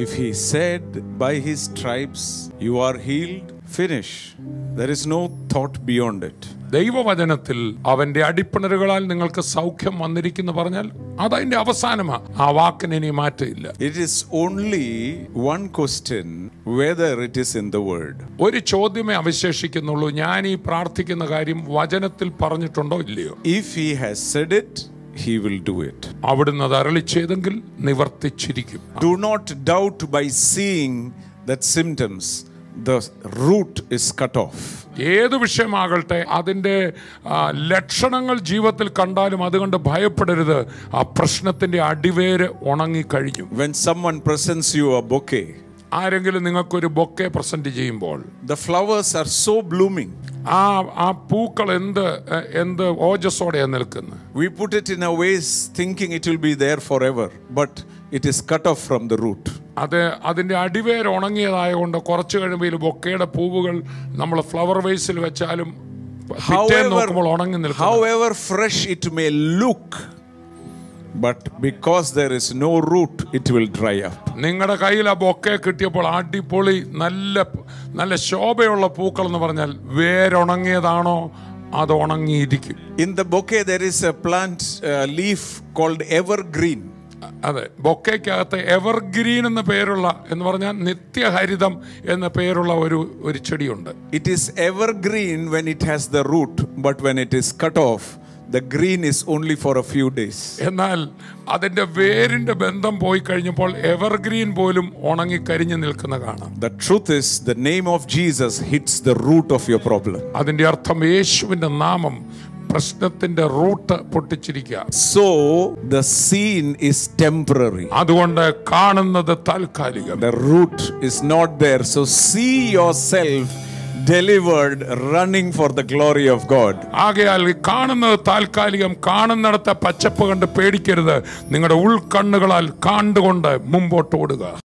If he said, By his stripes you are healed, finish. There is no thought beyond it. ദൈവവചനത്തിൽ അവന്റെ അടിപ്പിണരുകളാൽ നിങ്ങൾക്ക് സൗഖ്യം വന്നിരിക്കുന്നു പറഞ്ഞാൽ അതതിന്റെ അവസാനമാ ആ വാക്കിന് ഇനി മാറ്റമില്ല It is only one question whether it is in the word. ഒരു ചോദ്യമേ അവശേഷിക്കുന്നുള്ളൂ ഞാൻ ഈ പ്രാർത്ഥിക്കുന്ന കാര്യം വചനത്തിൽ പറഞ്ഞിട്ടുണ്ടോ ഇല്ലയോ If he has said it, he will do it. അവിടുന്ന് അത് അരളി ചെയ്തെങ്കിൽ നിവർത്തിച്ചിരിക്കും Do not doubt by seeing that symptoms, the root is cut off. ഏത് വിഷയമാകട്ടെ അതിൻ്റെ ആ, ലക്ഷണങ്ങൾ ജീവിതത്തിൽ കണ്ടാലും അതുകൊണ്ട് ഭയപ്പെടരുത് ആ പ്രശ്നത്തിന്റെ അടിവേര് ഉണങ്ങിക്കഴിഞ്ഞു When someone presents you a bouquet, ആരെങ്കിലും നിങ്ങൾക്കൊരു ബൊക്കെ പ്രസന്റ് ചെയ്യുമ്പോൾ the flowers are so blooming. ആ ആ പൂക്കൾ എന്ത് എ- എന്ത് ഓജസ്സോടെയാണ് നിൽക്കുന്നത് We put it in a ways thinking it will be there forever, but it is cut off from the root. അത് അതിന്റെ അടിവേര് ഉണങ്ങിയതായതുകൊണ്ട് കുറച്ച് കഴിയുമ്പോൾ ഈ ബൊക്കയുടെ പൂവുകൾ നമ്മൾ ഫ്ലവർ വേസിൽ വെച്ചാലും പിറ്റേന്ന് നോക്കുമ്പോൾ ഉണങ്ങി However, നിൽക്കും however fresh it may look, but because there is no root, it will dry up. നിങ്ങളുടെ കയ്യിൽ ആ ബൊക്കെ കിട്ടിയപ്പോൾ അടിപൊളി നല്ല നല്ല ശോഭയുള്ള പൂക്കൾ എന്ന് പറഞ്ഞാൽ വേരുണങ്ങിയതാണോ അത് ഉണങ്ങിയിരിക്കും In the bouquet, there is a plant uh, leaf called evergreen. അതെ ബൊക്കയ്ക്കകത്ത് എവർഗ്രീൻ എന്ന പേരുള്ള എന്ന് പറഞ്ഞാൽ നിത്യഹരിതം എന്ന പേരുള്ള ഒരു ഒരു ചെടിയുണ്ട് It is evergreen when it has the root, but when it is cut off, the green is only for a few days. എന്നാൽ അതിന്റെ വേരിന്റെ ബന്ധം പോയി കഴിഞ്ഞപ്പോൾ എവർഗ്രീൻ പോലും ഉണങ്ങി കരിഞ്ഞു നിൽക്കുന്ന കാണാം The truth is, the name of Jesus hits the root of your problem. അതിന്റെ അർത്ഥം യേശുവിന്റെ നാമം പ്രശ്നത്തിന്റെ റൂട്ട് പൊട്ടിച്ചിരിക്കുക So, the scene is temporary. അതുകൊണ്ട് കാണുന്നത് താൽക്കാലികം The root is not there. So, see yourself delivered, running for the glory of God. ആകയാൽ ഈ കാണുന്നത് താൽക്കാലികം കാണുന്നിടത്തെ പച്ചപ്പ് കണ്ട് പേടിക്കരുത് നിങ്ങളുടെ ഉൾക്കണ്ണുകളാൽ കണ്ടുകൊണ്ട് മുമ്പോട്ട് ഓടുക